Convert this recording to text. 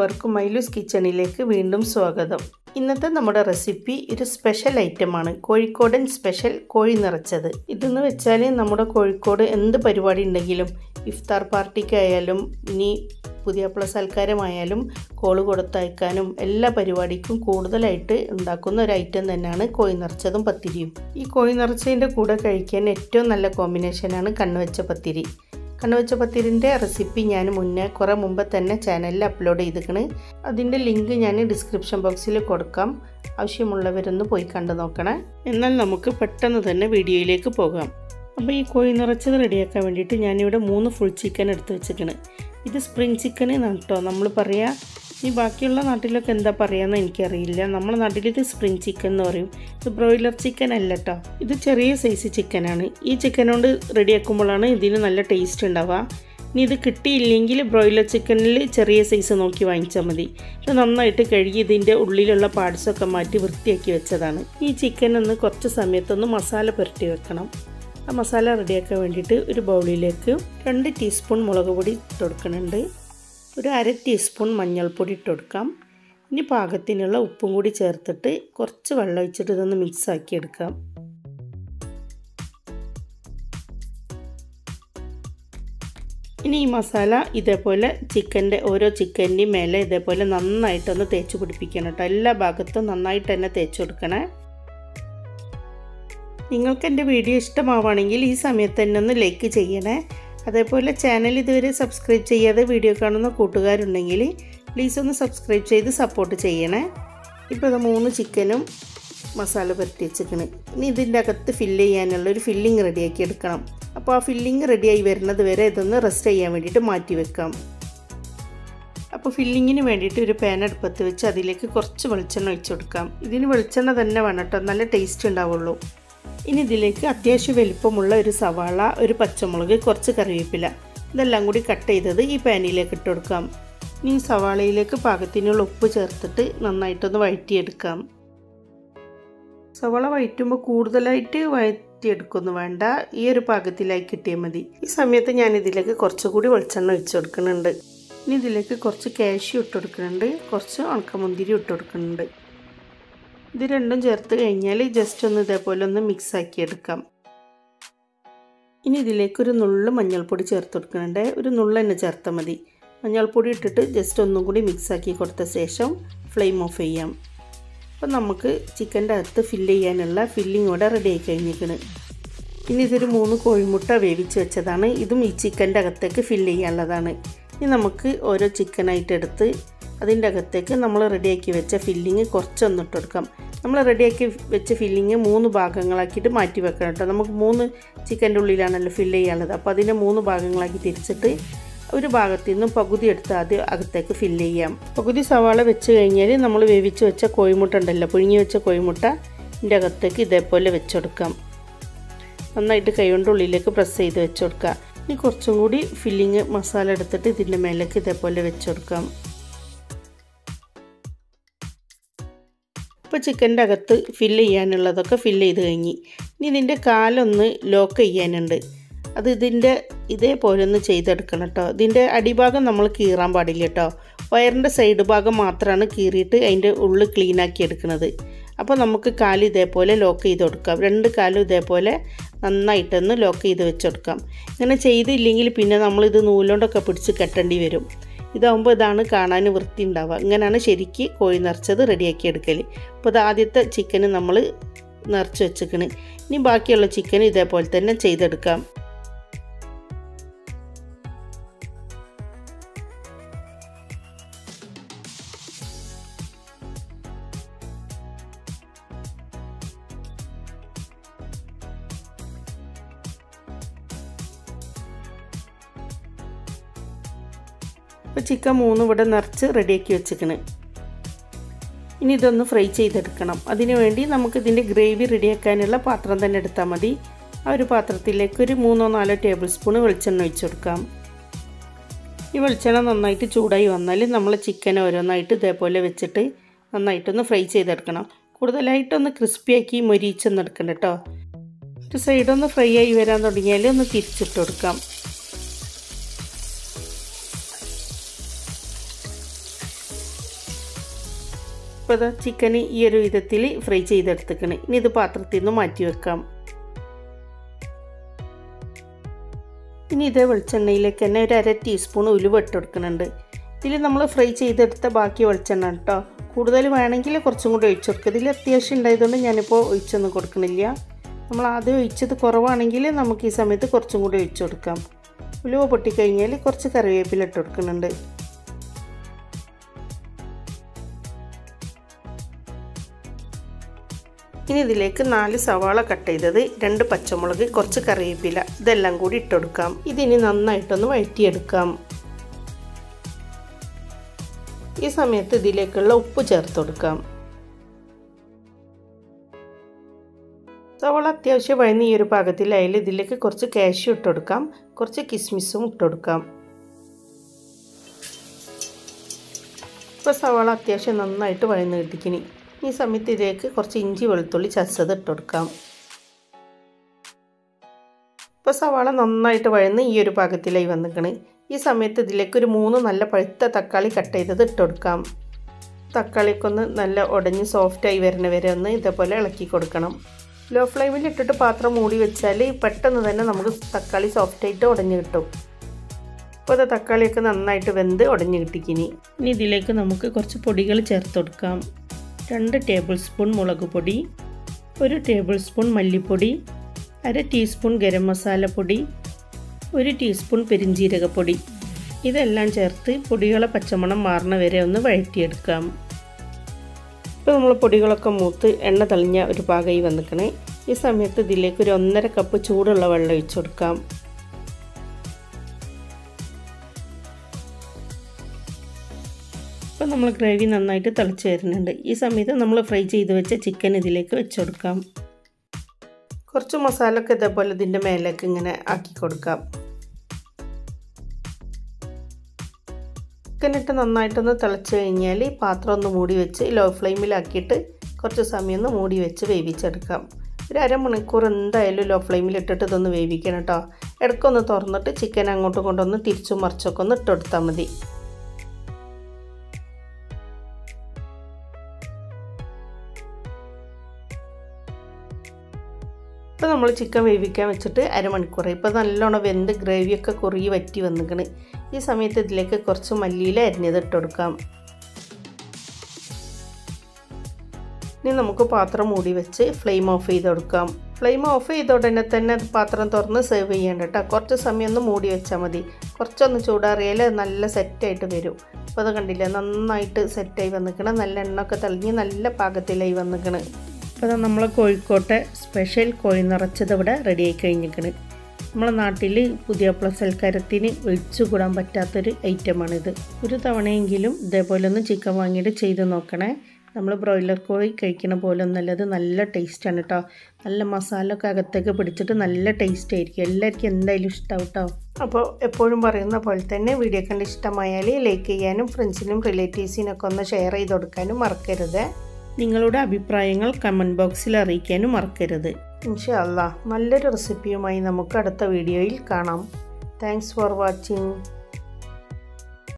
എല്ലാവർക്കും മൈലൂസ് കിച്ചണിലേക്ക് വീണ്ടും സ്വാഗതം ഇന്നത്തെ നമ്മുടെ റെസിപ്പി ഒരു സ്പെഷ്യൽ ഐറ്റമാണ് കോഴിക്കോടൻ സ്പെഷ്യൽ കോഴി നിറച്ചത് ഇതെന്ന് വെച്ചാൽ നമ്മുടെ കോഴിക്കോട് എന്ത് പരിപാടി ഉണ്ടെങ്കിലും ഇഫ്താർ പാർട്ടിക്കായാലും ഇനി പുതിയ പ്ലസ് സൽക്കാരമായാലും കോള് കൊടുത്തയക്കാനും എല്ലാ പരിപാടിക്കും കൂടുതലായിട്ട് ഉണ്ടാക്കുന്ന ഒരു ഐറ്റം തന്നെയാണ് കോഴി നിറച്ചതും പത്തിരിയും ഈ കോഴി നിറച്ചതിൻ്റെ കൂടെ കഴിക്കാൻ ഏറ്റവും നല്ല കോമ്പിനേഷനാണ് കണ്ണുവെച്ച പത്തിരി കണ്ണുവെച്ച പത്തിരിൻ്റെ റെസിപ്പി ഞാൻ മുന്നേ കുറേ മുമ്പ് തന്നെ ചാനലിൽ അപ്ലോഡ് ചെയ്തിരിക്കണ് അതിൻ്റെ ലിങ്ക് ഞാൻ ഡിസ്ക്രിപ്ഷൻ ബോക്സിൽ കൊടുക്കാം ആവശ്യമുള്ളവരൊന്ന് പോയി കണ്ടു നോക്കണേ എന്നാൽ നമുക്ക് പെട്ടെന്ന് തന്നെ വീഡിയോയിലേക്ക് പോകാം അപ്പോൾ ഈ കോഴി നിറച്ചത് റെഡിയാക്കാൻ വേണ്ടിയിട്ട് ഞാനിവിടെ മൂന്ന് ഫുൾ ചിക്കൻ എടുത്ത് വെച്ചിരിക്കണ് ഇത് സ്പ്രിങ് ചിക്കൻ എന്നാണ് കേട്ടോ നമ്മൾ പറയുക ഈ ബാക്കിയുള്ള നാട്ടിലൊക്കെ എന്താ പറയുകയെന്ന് എനിക്കറിയില്ല നമ്മുടെ നാട്ടിൽ ഇത് സ്പ്രിങ് ചിക്കൻ എന്ന് പറയും ഇത് ബ്രോയിലർ ചിക്കൻ അല്ല കേട്ടോ ഇത് ചെറിയ സൈസ് ചിക്കനാണ് ഈ ചിക്കൻ കൊണ്ട് റെഡിയാക്കുമ്പോഴാണ് ഇതിന് നല്ല ടേസ്റ്റ് ഉണ്ടാവുക ഇനി ഇത് കിട്ടിയില്ലെങ്കിൽ ബ്രോയിലർ ചിക്കനിൽ ചെറിയ സൈസ് നോക്കി വാങ്ങിച്ചാൽ മതി ഇത് നന്നായിട്ട് കഴുകി ഇതിൻ്റെ ഉള്ളിലുള്ള പാർട്സൊക്കെ മാറ്റി വൃത്തിയാക്കി വെച്ചതാണ് ഈ ചിക്കൻ ഒന്ന് കുറച്ച് സമയത്തൊന്ന് മസാല പുരട്ടി വെക്കണം ആ മസാല റെഡിയാക്കാൻ വേണ്ടിയിട്ട് ഒരു ബൗളിലേക്ക് രണ്ട് ടീസ്പൂൺ മുളക് പൊടി ഇട്ട് കൊടുക്കുന്നുണ്ട് ഒരു അര ടീസ്പൂൺ മഞ്ഞൾപ്പൊടി ഇട്ട് കൊടുക്കാം ഇനി പാകത്തിനുള്ള ഉപ്പും കൂടി ചേർത്തിട്ട് കുറച്ച് വെള്ളം ഒഴിച്ചിട്ട് ഇതൊന്ന് മിക്സ് ആക്കി എടുക്കാം ഇനി ഈ മസാല ഇതേപോലെ ചിക്കൻ്റെ ഓരോ ചിക്കൻ്റെയും മേലെ ഇതേപോലെ നന്നായിട്ടൊന്ന് തേച്ച് പിടിപ്പിക്കണം കേട്ടോ എല്ലാ ഭാഗത്തും നന്നായിട്ട് തന്നെ തേച്ച് കൊടുക്കണേ നിങ്ങൾക്ക് എൻ്റെ വീഡിയോ ഇഷ്ടമാവുകയാണെങ്കിൽ ഈ സമയത്ത് തന്നെ ഒന്ന് ലൈക്ക് ചെയ്യണേ അതേപോലെ ചാനൽ ഇതുവരെ സബ്സ്ക്രൈബ് ചെയ്യാതെ വീഡിയോ കാണുന്ന കൂട്ടുകാരുണ്ടെങ്കിൽ പ്ലീസ് ഒന്ന് സബ്സ്ക്രൈബ് ചെയ്ത് സപ്പോർട്ട് ചെയ്യണേ ഇപ്പോൾ ഇത് മൂന്ന് ചിക്കനും മസാല പുരട്ടി വെച്ചിരിക്കണ് ഇനി ഇതിൻ്റെ അകത്ത് ഫില്ല് ചെയ്യാനുള്ള ഒരു ഫില്ലിങ് റെഡിയാക്കി എടുക്കണം അപ്പോൾ ആ ഫില്ലിങ് റെഡിയായി വരുന്നത് വരെ ഇതൊന്ന് റെസ്റ്റ് ചെയ്യാൻ വേണ്ടിയിട്ട് മാറ്റി വെക്കാം അപ്പോൾ ഫില്ലിങ്ങിന് വേണ്ടിയിട്ട് ഒരു പാൻ അടുപ്പത്ത് വെച്ച് അതിലേക്ക് കുറച്ച് വെളിച്ചെണ്ണ ഒഴിച്ചു കൊടുക്കാം ഇതിന് വെളിച്ചെണ്ണ തന്നെ വേണം കേട്ടോ നല്ല ടേസ്റ്റ് ഉണ്ടാവുള്ളൂ ഇനി ഇതിലേക്ക് അത്യാവശ്യം വലിപ്പമുള്ള ഒരു സവാള ഒരു പച്ചമുളക് കുറച്ച് കറിവേപ്പില ഇതെല്ലാം കൂടി കട്ട് ചെയ്തത് ഈ പാനിലേക്ക് ഇട്ട് കൊടുക്കാം ഇനി സവാളയിലേക്ക് പാകത്തിനുള്ള ഉപ്പ് ചേർത്തിട്ട് നന്നായിട്ടൊന്ന് വഴറ്റിയെടുക്കാം സവാള വഴറ്റുമ്പോൾ കൂടുതലായിട്ട് വഴറ്റിയെടുക്കൊന്നു വേണ്ട ഈ ഒരു പാകത്തിലായി കിട്ടിയാൽ മതി ഈ സമയത്ത് ഞാൻ ഇതിലേക്ക് കുറച്ചുകൂടി വെളിച്ചെണ്ണ ഒഴിച്ചു കൊടുക്കുന്നുണ്ട് ഇനി ഇതിലേക്ക് കുറച്ച് കാഷ്യൂ ഇട്ട് കൊടുക്കുന്നുണ്ട് കുറച്ച് ഉണക്കമുന്തിരി ഇട്ട് കൊടുക്കുന്നുണ്ട് ഇത് രണ്ടും ചേർത്ത് കഴിഞ്ഞാൽ ജസ്റ്റ് ഒന്ന് ഇതേപോലെ ഒന്ന് മിക്സ് ആക്കി എടുക്കാം ഇനി ഇതിലേക്ക് ഒരു നുള്ളു മഞ്ഞൾപ്പൊടി ചേർത്ത് കൊടുക്കുന്നുണ്ട് ഒരു നുള്ളു തന്നെ ചേർത്താൽ മതി മഞ്ഞൾപ്പൊടി ഇട്ടിട്ട് ജസ്റ്റ് ഒന്നും കൂടി മിക്സ് ആക്കി കൊടുത്ത ശേഷം ഫ്ലെയിം ഓഫ് ചെയ്യാം അപ്പം നമുക്ക് ചിക്കൻ്റെ അകത്ത് ഫില്ല് ചെയ്യാനുള്ള ഫില്ലിംഗ് കൂടെ റെഡി ആയി കഴിഞ്ഞിരിക്കണ് ഇനി ഇതൊരു മൂന്ന് കോഴിമുട്ട വേവിച്ച് വെച്ചതാണ് ഇതും ഈ ചിക്കൻ്റെ അകത്തേക്ക് ഫില്ല് ചെയ്യാനുള്ളതാണ് ഇനി നമുക്ക് ഓരോ ചിക്കനായിട്ട് എടുത്ത് അതിൻ്റെ അകത്തേക്ക് നമ്മൾ റെഡിയാക്കി വെച്ച ഫില്ലിങ് കുറച്ചൊന്ന് ഇട്ട് കൊടുക്കാം നമ്മൾ റെഡിയാക്കി വെച്ച ഫില്ലിങ് മൂന്ന് ഭാഗങ്ങളാക്കിയിട്ട് മാറ്റി വെക്കണം കേട്ടോ നമുക്ക് മൂന്ന് ചിക്കൻ്റെ ഉള്ളിലാണല്ലോ ഫില്ല് ചെയ്യാനുള്ളത് അപ്പോൾ അതിനെ മൂന്ന് ഭാഗങ്ങളാക്കി തിരിച്ചിട്ട് ഒരു ഭാഗത്തു നിന്നും പകുതി എടുത്ത് ആദ്യം അകത്തേക്ക് ഫില്ല് ചെയ്യാം പകുതി സവാള വെച്ച് കഴിഞ്ഞാൽ നമ്മൾ വേവിച്ച് വെച്ച കോഴിമുട്ട ഉണ്ടല്ലോ പുഴുങ്ങി വെച്ച കോഴിമുട്ട ഇതിൻ്റെ അകത്തേക്ക് ഇതേപോലെ വെച്ചെടുക്കാം നന്നായിട്ട് കൈകൊണ്ട് ഉള്ളിലേക്ക് പ്രസ് ചെയ്ത് വെച്ചെടുക്കാം ഇനി കുറച്ചും കൂടി ഫില്ലിങ് മസാല എടുത്തിട്ട് ഇതിൻ്റെ മേലേക്ക് ഇതേപോലെ വെച്ചെടുക്കാം ഇപ്പോൾ ചിക്കൻ്റെ അകത്ത് ഫില്ല് ചെയ്യാനുള്ളതൊക്കെ ഫില്ല് ചെയ്ത് കഴിഞ്ഞ് ഇനി ഇതിൻ്റെ കാലൊന്ന് ലോക്ക് ചെയ്യാനുണ്ട് അത് ഇതിൻ്റെ ഇതേപോലെ ഒന്ന് ചെയ്തെടുക്കണം കേട്ടോ ഇതിൻ്റെ അടിഭാഗം നമ്മൾ കീറാൻ പാടില്ല കേട്ടോ വയറിൻ്റെ സൈഡ് ഭാഗം മാത്രമാണ് കീറിയിട്ട് അതിൻ്റെ ഉള്ളിൽ ക്ലീനാക്കി എടുക്കുന്നത് അപ്പോൾ നമുക്ക് കാല് ഇതേപോലെ ലോക്ക് ചെയ്ത് കൊടുക്കാം രണ്ട് കാലും ഇതേപോലെ നന്നായിട്ടൊന്ന് ലോക്ക് ചെയ്ത് വെച്ചെടുക്കാം ഇങ്ങനെ ചെയ്തില്ലെങ്കിൽ പിന്നെ നമ്മളിത് നൂലുകൊണ്ടൊക്കെ പിടിച്ച് കെട്ടേണ്ടി വരും ഇതാകുമ്പോൾ ഇതാണ് കാണാൻ വൃത്തി ഉണ്ടാവുക ഇങ്ങനെയാണ് ശരിക്ക് കോഴി നിറച്ചത് റെഡിയാക്കി എടുക്കൽ അപ്പോൾ ഇത് ആദ്യത്തെ ചിക്കന് നമ്മൾ നിറച്ച് വെച്ചിക്കണ് ഇനി ബാക്കിയുള്ള ചിക്കൻ ഇതേപോലെ തന്നെ ചെയ്തെടുക്കാം ഇപ്പോൾ ചിക്കൻ മൂന്ന് ഇവിടെ നിറച്ച് റെഡിയാക്കി വെച്ചിക്കണ് ഇനി ഇതൊന്ന് ഫ്രൈ ചെയ്തെടുക്കണം അതിന് വേണ്ടി നമുക്ക് ഇതിൻ്റെ ഗ്രേവി റെഡിയാക്കാനുള്ള പാത്രം തന്നെ എടുത്താൽ മതി ആ ഒരു പാത്രത്തിലേക്ക് ഒരു മൂന്നോ നാലോ ടേബിൾ സ്പൂൺ വെളിച്ചെണ്ണ ഒഴിച്ചു കൊടുക്കാം ഈ വെളിച്ചെണ്ണ നന്നായിട്ട് ചൂടായി വന്നാൽ നമ്മൾ ചിക്കൻ ഓരോന്നായിട്ട് ഇതേപോലെ വെച്ചിട്ട് നന്നായിട്ടൊന്ന് ഫ്രൈ ചെയ്തെടുക്കണം കൂടുതലായിട്ടൊന്ന് ക്രിസ്പിയാക്കി മൊരിച്ചൊന്ന് എടുക്കണം കേട്ടോ ഒരു സൈഡൊന്ന് ഫ്രൈ ആയി വരാൻ തുടങ്ങിയാൽ ഒന്ന് തിരിച്ചിട്ട് കൊടുക്കാം ഇപ്പോൾ ഇതാ ചിക്കൻ ഈ ഒരു വിധത്തിൽ ഫ്രൈ ചെയ്തെടുത്തേക്കണ് ഇനി ഇത് പാത്രത്തിൽ നിന്ന് മാറ്റി വെക്കാം ഇനി ഇതേ വെളിച്ചെണ്ണയിലേക്ക് തന്നെ ഒരു അര ടീസ്പൂൺ ഉലുവ ഇട്ട് കൊടുക്കുന്നുണ്ട് ഇതിൽ നമ്മൾ ഫ്രൈ ചെയ്തെടുത്ത ബാക്കി വെളിച്ചെണ്ണ കേട്ടോ കൂടുതൽ വേണമെങ്കിൽ കുറച്ചും കൂടി ഒഴിച്ചു കൊടുക്കുക ഇതിൽ അത്യാവശ്യം ഉണ്ടായതുകൊണ്ട് ഞാനിപ്പോൾ ഒഴിച്ചൊന്നും കൊടുക്കണില്ല നമ്മൾ ആദ്യം ഒഴിച്ചത് കുറവാണെങ്കിൽ നമുക്ക് ഈ സമയത്ത് കുറച്ചും കൂടി ഒഴിച്ചു കൊടുക്കാം ഉലുവ പൊട്ടിക്കഴിഞ്ഞാൽ കുറച്ച് കറിവേപ്പില ഇട്ട് കൊടുക്കുന്നുണ്ട് ഇനി ഇതിലേക്ക് നാല് സവാള കട്ട് ചെയ്തത് രണ്ട് പച്ചമുളക് കുറച്ച് കറിവേപ്പില ഇതെല്ലാം കൂടി ഇട്ടുകൊടുക്കാം ഇതിനി നന്നായിട്ടൊന്ന് വഴറ്റിയെടുക്കാം ഈ സമയത്ത് ഇതിലേക്കുള്ള ഉപ്പ് ചേർത്ത് കൊടുക്കാം സവാള അത്യാവശ്യം വഴന്ന് ഈ ഒരു പാകത്തിലായാലും ഇതിലേക്ക് കുറച്ച് കാഷ്യൂ ഇട്ട് കൊടുക്കാം കുറച്ച് കിസ്മിസും ഇട്ട് കൊടുക്കാം ഇപ്പോൾ സവാള അത്യാവശ്യം നന്നായിട്ട് വഴന്ന് കിട്ടിക്കിനി ഈ സമയത്ത് ഇതിലേക്ക് കുറച്ച് ഇഞ്ചി വെളുത്തുള്ളി ചതച്ചത് ഇട്ട് കൊടുക്കാം ഇപ്പോൾ സവാള നന്നായിട്ട് വഴന്ന് ഈ ഒരു പാകത്തിലായി വന്നിക്കണ് ഈ സമയത്ത് ഇതിലേക്ക് ഒരു മൂന്ന് നല്ല പഴുത്ത തക്കാളി കട്ട് ചെയ്തത് ഇട്ട് കൊടുക്കാം തക്കാളിയൊക്കെ ഒന്ന് നല്ല ഉടഞ്ഞ് സോഫ്റ്റായി വരുന്ന വരെ ഒന്ന് ഇതേപോലെ ഇളക്കി കൊടുക്കണം ലോ ഫ്ലെയിമിൽ ഇട്ടിട്ട് പാത്രം മൂടി വെച്ചാൽ പെട്ടെന്ന് തന്നെ നമുക്ക് തക്കാളി സോഫ്റ്റായിട്ട് ഉടഞ്ഞ് കിട്ടും അപ്പോൾ അത് തക്കാളിയൊക്കെ നന്നായിട്ട് വെന്ത് ഉടഞ്ഞ് കിട്ടിക്കിനി ഇനി ഇതിലേക്ക് നമുക്ക് കുറച്ച് പൊടികൾ ചേർത്ത് കൊടുക്കാം രണ്ട് ടേബിൾ സ്പൂൺ മുളക് പൊടി ഒരു ടേബിൾ സ്പൂൺ മല്ലിപ്പൊടി അര ടീസ്പൂൺ ഗരം മസാലപ്പൊടി ഒരു ടീസ്പൂൺ പെരിഞ്ജീരകപ്പൊടി ഇതെല്ലാം ചേർത്ത് പൊടികളെ പച്ചമണം മാറുന്ന വരെ ഒന്ന് വഴറ്റിയെടുക്കാം ഇപ്പോൾ നമ്മൾ പൊടികളൊക്കെ മൂത്ത് എണ്ണ തെളിഞ്ഞ ഒരു പാകമായി വന്നിക്കണേ ഈ സമയത്ത് ഇതിലേക്ക് ഒരു ഒന്നര കപ്പ് ചൂടുള്ള വെള്ളം ഒഴിച്ചു കൊടുക്കാം ഇപ്പോൾ നമ്മൾ ഗ്രേവി നന്നായിട്ട് തിളച്ച് വരുന്നുണ്ട് ഈ സമയത്ത് നമ്മൾ ഫ്രൈ ചെയ്ത് വെച്ച ചിക്കൻ ഇതിലേക്ക് വെച്ച് കൊടുക്കാം കുറച്ച് മസാല ഒക്കെ ഇതേപോലെ ഇതിൻ്റെ മേലേക്ക് ഇങ്ങനെ ആക്കി കൊടുക്കാം ചിക്കനിട്ട് നന്നായിട്ടൊന്ന് തിളച്ച് കഴിഞ്ഞാൽ പാത്രം ഒന്ന് മൂടി വെച്ച് ലോ ഫ്ലെയിമിലാക്കിയിട്ട് കുറച്ച് സമയം ഒന്ന് മൂടി വെച്ച് വേവിച്ചെടുക്കാം ഒരു അരമണിക്കൂർ എന്തായാലും ലോ ഫ്ലെയിമിൽ ഇട്ടിട്ട് ഇതൊന്ന് വേവിക്കണം കേട്ടോ ഇടയ്ക്കൊന്ന് തുറന്നിട്ട് ചിക്കൻ അങ്ങോട്ടും കൊണ്ടൊന്ന് തിരിച്ചും മറിച്ചൊക്കെ ഒന്ന് ഇട്ടെടുത്താൽ മതി ഇപ്പോൾ നമ്മൾ ചിക്കൻ വേവിക്കാൻ വെച്ചിട്ട് അരമണിക്കൂർ ഇപ്പോൾ നല്ലോണം വെന്ത് ഗ്രേവിയൊക്കെ കുറുകി വറ്റി വന്നിക്കണ് ഈ സമയത്ത് ഇതിലേക്ക് കുറച്ച് മല്ലിയില അരിഞ്ഞത് ഇട്ട് കൊടുക്കാം ഇനി നമുക്ക് പാത്രം മൂടി വെച്ച് ഫ്ലെയിം ഓഫ് ചെയ്ത് കൊടുക്കാം ഫ്ലെയിം ഓഫ് ചെയ്ത ഉടനെ തന്നെ പാത്രം തുറന്ന് സെർവ് ചെയ്യേണ്ട കേട്ടോ കുറച്ച് സമയം ഒന്ന് മൂടി വെച്ചാൽ മതി കുറച്ചൊന്ന് ചൂടാറിയാൽ നല്ല സെറ്റായിട്ട് വരും അപ്പോൾ അത് കണ്ടില്ലേ നന്നായിട്ട് സെറ്റായി വന്നിക്കണം നല്ല എണ്ണ ഒക്കെ തെളിഞ്ഞ് നല്ല പാകത്തിലായി വന്നിക്കണ് അപ്പോൾ നമ്മൾ കോഴിക്കോട്ടെ സ്പെഷ്യൽ കോഴി നിറച്ചത് ഇവിടെ റെഡിയായി കഴിഞ്ഞിരിക്കണ് നമ്മളെ നാട്ടിൽ പുതിയ പ്ലസ് സൽക്കാരത്തിന് ഒഴിച്ചുകൂടാൻ പറ്റാത്തൊരു ഐറ്റമാണിത് ഒരു തവണയെങ്കിലും ഇതേപോലെ ഒന്ന് ചിക്കൻ വാങ്ങിയിട്ട് ചെയ്ത് നോക്കണേ നമ്മൾ ബ്രോയിലർ കോഴി കഴിക്കണ പോലെ ഒന്നല്ലത് നല്ല ടേസ്റ്റാണ് കേട്ടോ നല്ല മസാല ഒക്കെ അകത്തേക്ക് പിടിച്ചിട്ട് നല്ല ടേസ്റ്റ് ആയിരിക്കും എല്ലാവർക്കും എന്തായാലും ഇഷ്ടമാവും കേട്ടോ അപ്പോൾ എപ്പോഴും പറയുന്ന പോലെ തന്നെ വീഡിയോ കണ്ട് ഇഷ്ടമായാൽ ലൈക്ക് ചെയ്യാനും ഫ്രണ്ട്സിനും റിലേറ്റീവ്സിനൊക്കെ ഒന്ന് ഷെയർ ചെയ്ത് കൊടുക്കാനും മറക്കരുത് നിങ്ങളുടെ അഭിപ്രായങ്ങൾ കമൻറ്റ് ബോക്സിൽ അറിയിക്കാനും മറക്കരുത് ഇൻഷാ അല്ലാ നല്ലൊരു റെസിപ്പിയുമായി നമുക്ക് അടുത്ത വീഡിയോയിൽ കാണാം താങ്ക്സ് ഫോർ വാച്ചിങ്